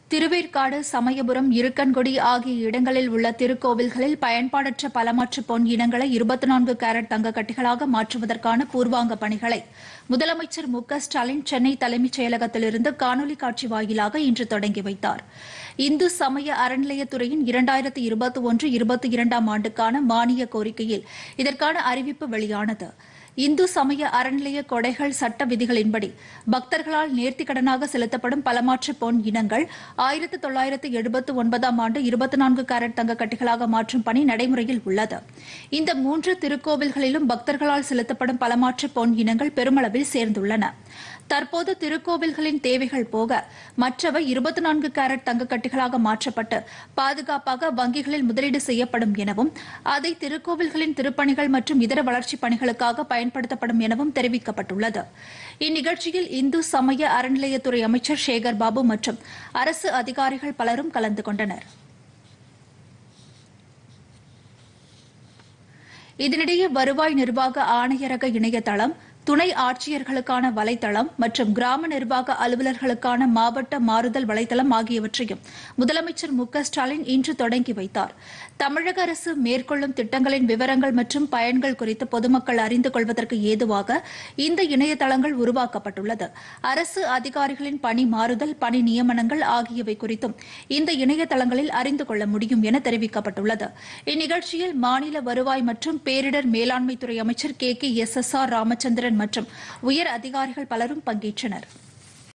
திருவேற்காடு சமயபுரம் இருக்கன்குடி ஆகிய இடங்களில் உள்ள திருக்கோவில்களில் பயன்பாடற்ற பலமாற்று பொன் இனங்களை இருபத்தி நான்கு கேரட் தங்க கட்டிகளாக மாற்றுவதற்கான பூர்வாங்க பணிகளை முதலமைச்சர் மு க ஸ்டாலின் சென்னை தலைமைச் செயலகத்திலிருந்து காணொலி காட்சி வாயிலாக இன்று தொடங்கி வைத்தார் இந்து சமய அறநிலையத்துறையின் இரண்டாயிரத்தி இருபத்தி ஒன்று இருபத்தி இரண்டாம் ஆண்டுக்கான மானிய கோரிக்கையில் இதற்கான அறிவிப்பு வெளியானது இந்து சமய அறநிலைய கொடைகள் சட்ட விதிகளின்படி பக்தர்களால் நேர்த்திக்கடனாக செலுத்தப்படும் பலமாற்று பொன் இனங்கள் ஆயிரத்து தொள்ளாயிரத்து எழுபத்து ஒன்பதாம் ஆண்டு இருபத்தி நான்கு கேரட் தங்க கட்டிகளாக மாற்றும் பணி நடைமுறையில் உள்ளது இந்த மூன்று திருக்கோவில்களிலும் பக்தர்களால் செலுத்தப்படும் பலமாற்று பொன் இனங்கள் பெருமளவில் சேர்ந்துள்ளன தற்போது திருக்கோவில்களின் தேவைகள் போக மற்றவை இருபத்தி நான்கு கேரட் தங்க கட்டிகளாக மாற்றப்பட்டு பாதுகாப்பாக வங்கிகளில் முதலீடு செய்யப்படும் எனவும் அதை திருக்கோவில்களின் திருப்பணிகள் மற்றும் இதர வளர்ச்சிப் பணிகளுக்காக பயன்படுத்தப்படும் எனவும் தெரிவிக்கப்பட்டுள்ளது இந்நிகழ்ச்சியில் இந்து சமய அறநிலையத்துறை அமைச்சர் சேகர் பாபு மற்றும் அரசு அதிகாரிகள் பலரும் கலந்து கொண்டனர் இதனிடையே வருவாய் நிர்வாக ஆணையரக இணையதளம் துணை ஆட்சியர்களுக்கான வலைத்தளம் மற்றும் கிராம நிர்வாக அலுவலர்களுக்கான மாவட்ட மாறுதல் வலைத்தளம் ஆகியவற்றையும் முதலமைச்சர் மு க ஸ்டாலின் இன்று தொடங்கி வைத்தார் தமிழக அரசு மேற்கொள்ளும் திட்டங்களின் விவரங்கள் மற்றும் பயன்கள் குறித்து பொதுமக்கள் அறிந்து கொள்வதற்கு ஏதுவாக இந்த இணையதளங்கள் உருவாக்கப்பட்டுள்ளது அரசு அதிகாரிகளின் பணி மாறுதல் பணி நியமனங்கள் ஆகியவை குறித்தும் இந்த இணையதளங்களில் அறிந்து கொள்ள முடியும் என தெரிவிக்கப்பட்டுள்ளது இந்நிகழ்ச்சியில் மாநில வருவாய் மற்றும் பேரிடர் மேலாண்மைத்துறை அமைச்சர் K K S S R Ramachandran மற்றும் உயர் அதிகாரிகள் பலரும் பங்கேற்றனர்